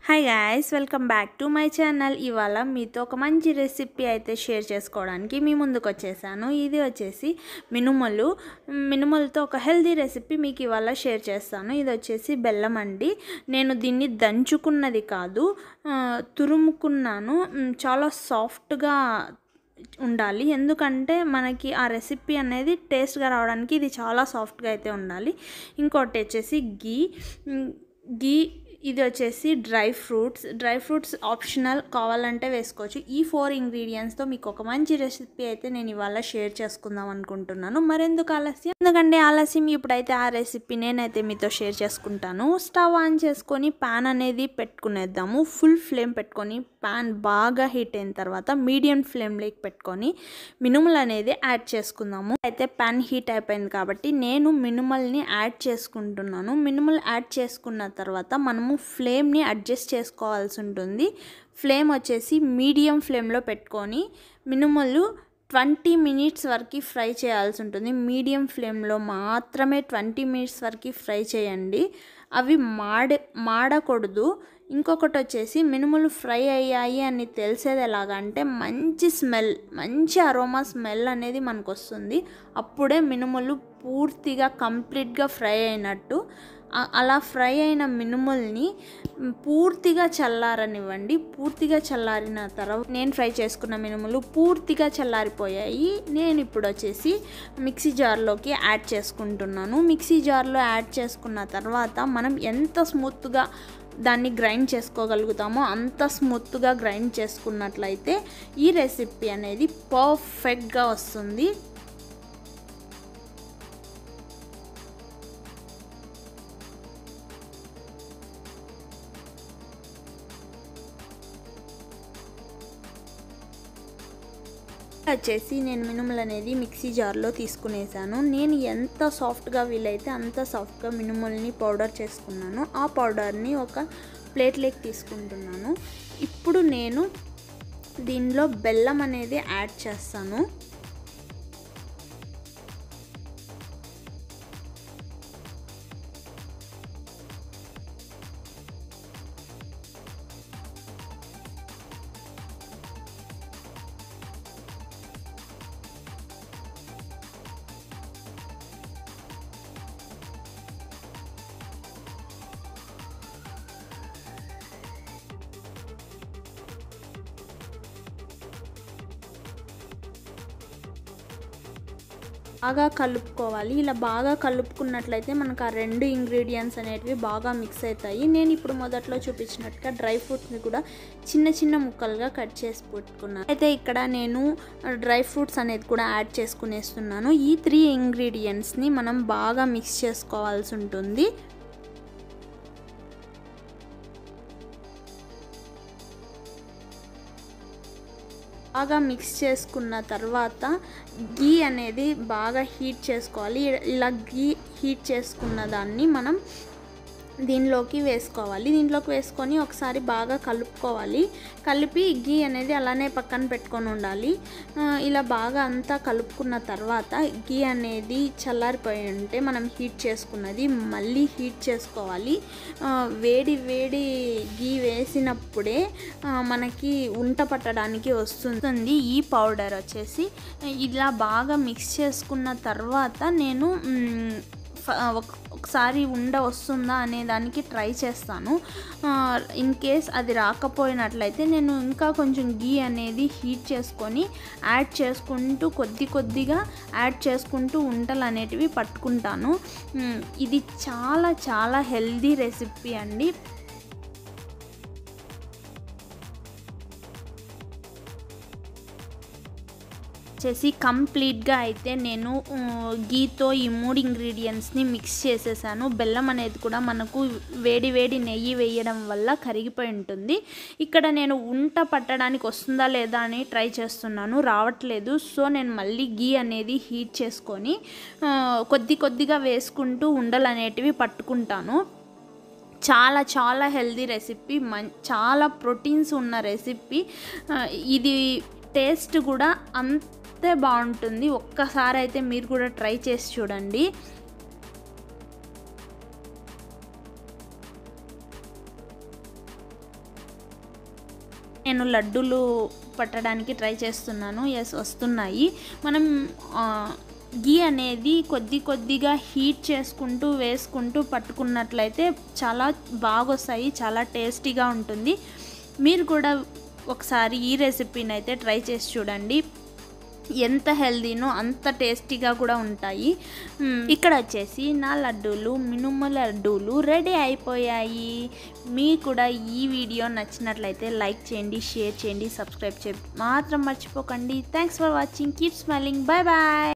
hi guys welcome back to my channel ఇవాళ మీతో ఒక మంచి రెసిపీ అయితే షేర్ చేసుకోవడానికి మీ ముందుకు వచ్చేసాను ఇది వచ్చేసి మినుములు మినుములతో ఒక హెల్దీ రెసిపీ మీకు ఇవాళ షేర్ చేస్తాను ఇది వచ్చేసి బెల్లం అండి నేను దీన్ని దంచుకున్నది కాదు ఆ, తురుముకున్నాను మ్, చాలా సాఫ్ట్గా ఉండాలి ఎందుకంటే మనకి ఆ రెసిపీ అనేది టేస్ట్గా రావడానికి ఇది చాలా సాఫ్ట్గా అయితే ఉండాలి ఇంకోటి వచ్చేసి గీ మ్, గీ ఇది వచ్చేసి dry fruits dry fruits optional కావాలంటే వేసుకోవచ్చు ఈ ఫోర్ ఇంగ్రీడియంట్స్తో మీకు ఒక మంచి రెసిపీ అయితే నేను ఇవాళ షేర్ చేసుకుందాం అనుకుంటున్నాను మరెందుకు ఆలస్యం ఎందుకంటే ఆలస్యం ఇప్పుడైతే ఆ రెసిపీ నేనైతే మీతో షేర్ చేసుకుంటాను స్టవ్ ఆన్ చేసుకొని ప్యాన్ అనేది పెట్టుకునేద్దాము ఫుల్ ఫ్లేమ్ పెట్టుకొని ప్యాన్ బాగా హీట్ అయిన తర్వాత మీడియం ఫ్లేమ్లోకి పెట్టుకొని మినుములు అనేది యాడ్ చేసుకుందాము అయితే ప్యాన్ హీట్ అయిపోయింది కాబట్టి నేను మినుమల్ని యాడ్ చేసుకుంటున్నాను మినుములు యాడ్ చేసుకున్న తర్వాత మనము ఫ్లేమ్ని అడ్జస్ట్ చేసుకోవాల్సి ఉంటుంది ఫ్లేమ్ వచ్చేసి మీడియం ఫ్లేమ్లో పెట్టుకొని మినుములు ట్వంటీ మినిట్స్ వరకు ఫ్రై చేయాల్సి ఉంటుంది మీడియం ఫ్లేమ్లో మాత్రమే ట్వంటీ మినిట్స్ వరకు ఫ్రై చేయండి అవి మాడ మాడకూడదు ఇంకొకటి వచ్చేసి మినుములు ఫ్రై అయ్యాయి అని తెలిసేది ఎలాగంటే మంచి స్మెల్ మంచి అరోమా స్మెల్ అనేది మనకు వస్తుంది అప్పుడే మినుములు పూర్తిగా కంప్లీట్గా ఫ్రై అయినట్టు ఆ- అలా ఫ్రై అయిన మినుముల్ని మ్, పూర్తిగా చల్లారనివ్వండి పూర్తిగా చల్లారిన తర్వాత నేను ఫ్రై చేసుకున్న మినుములు పూర్తిగా చల్లారిపోయాయి నేను ఇప్పుడు వచ్చేసి మిక్సీ జార్లోకి యాడ్ చేసుకుంటున్నాను మిక్సీ జార్లో యాడ్ చేసుకున్న తర్వాత మనం ఎంత స్మూత్గా దాన్ని గ్రైండ్ చేసుకోగలుగుతామో అంత స్మూత్గా గ్రైండ్ చేసుకున్నట్లయితే ఈ రెసిపీ అనేది పర్ఫెక్ట్గా వస్తుంది వచ్చేసి నేను మినుములు అనేది మిక్సీ జార్లో తీసుకునేసాను నేను ఎంత సాఫ్ట్గా వీలైతే అంత సాఫ్ట్గా మినుముల్ని పౌడర్ చేసుకున్నాను ఆ పౌడర్ని ఒక ప్లేట్లోకి తీసుకుంటున్నాను ఇప్పుడు నేను దీనిలో బెల్లం అనేది యాడ్ చేస్తాను బాగా కలుపుకోవాలి ఇలా బాగా కలుపుకున్నట్లయితే మనకు ఆ రెండు ఇంగ్రీడియంట్స్ అనేటివి బాగా మిక్స్ అవుతాయి నేను ఇప్పుడు మొదట్లో చూపించినట్టుగా డ్రై ఫ్రూట్స్ని కూడా చిన్న చిన్న ముక్కలుగా కట్ చేసి పెట్టుకున్నాను అయితే ఇక్కడ నేను డ్రై ఫ్రూట్స్ అనేది కూడా యాడ్ చేసుకునేస్తున్నాను ఈ త్రీ ఇంగ్రీడియంట్స్ని మనం బాగా మిక్స్ చేసుకోవాల్సి ఉంటుంది బాగా మిక్స్ చేసుకున్న తర్వాత గీ అనేది బాగా హీట్ చేసుకోవాలి ఇలా గీ హీట్ చేసుకున్న దాన్ని మనం దీనిలోకి వేసుకోవాలి దీంట్లోకి వేసుకొని ఒకసారి బాగా కలుపుకోవాలి కలిపి గీ అనేది అలానే పక్కన పెట్టుకొని ఉండాలి ఆ, ఇలా బాగా అంతా కలుపుకున్న తర్వాత గీ అనేది చల్లారిపోయి ఉంటే మనం హీట్ చేసుకున్నది మళ్ళీ హీట్ చేసుకోవాలి ఆ, వేడి వేడి గీ వేసినప్పుడే ఆ, మనకి ఉంట పట్టడానికి వస్తుంది ఈ పౌడర్ వచ్చేసి ఇలా బాగా మిక్స్ చేసుకున్న తర్వాత నేను మ్, ఫ- ఒక- ఒకసారి ఉండ వస్తుందా అనే దానికి ట్రై చేస్తాను ఇన్ కేస్ అది రాకపోయినట్లయితే నేను ఇంకా కొంచెం గీ అనేది హీట్ చేసుకొని యాడ్ చేసుకుంటూ కొద్ది కొద్దిగా యాడ్ చేసుకుంటూ ఉంటలు అనేటివి పట్టుకుంటాను మ్, ఇది చాలా చాలా హెల్దీ రెసిపీ అండి వచ్చేసి కంప్లీట్గా అయితే నేను ఆ, గీతో ఈ మూడు ఇంగ్రీడియంట్స్ని మిక్స్ చేసేసాను బెల్లం అనేది కూడా మనకు వేడి వేడి నెయ్యి వేయడం వల్ల కరిగిపోయి ఉంటుంది ఇక్కడ నేను ఉంట పట్టడానికి వస్తుందా లేదా అని ట్రై చేస్తున్నాను రావట్లేదు సో నేను మళ్ళీ గీ అనేది హీట్ చేసుకొని ఆ, కొద్ది కొద్దిగా వేసుకుంటూ ఉండలు అనేటివి పట్టుకుంటాను చాలా చాలా హెల్దీ రెసిపీ మం చాలా ప్రోటీన్స్ ఉన్న రెసిపీ ఆ, ఇది టేస్ట్ కూడా అంతే బాగుంటుంది ఒక్కసారి అయితే మీరు కూడా ట్రై చేసి చూడండి నేను లడ్డూలు పట్టడానికి ట్రై చేస్తున్నాను ఎస్ వస్తున్నాయి మనం ఆ, గీ అనేది కొద్ది కొద్దిగా హీట్ చేసుకుంటూ వేసుకుంటూ పట్టుకున్నట్లయితే చాలా బాగా వస్తాయి చాలా టేస్టీగా ఉంటుంది మీరు కూడా ఒకసారి ఈ రెసిపీని అయితే ట్రై చేసి చూడండి ఎంత హెల్దీనో అంత టేస్టీగా కూడా ఉంటాయి మ్, ఇక్కడ వచ్చేసి నా లడ్డూలు మినుమ లడ్డూలు రెడీ అయిపోయాయి మీకు కూడా ఈ వీడియో నచ్చినట్లయితే లైక్ చేయండి షేర్ చేయండి సబ్స్క్రైబ్ చేయండి మాత్రం మర్చిపోకండి thanks for watching keep smiling bye bye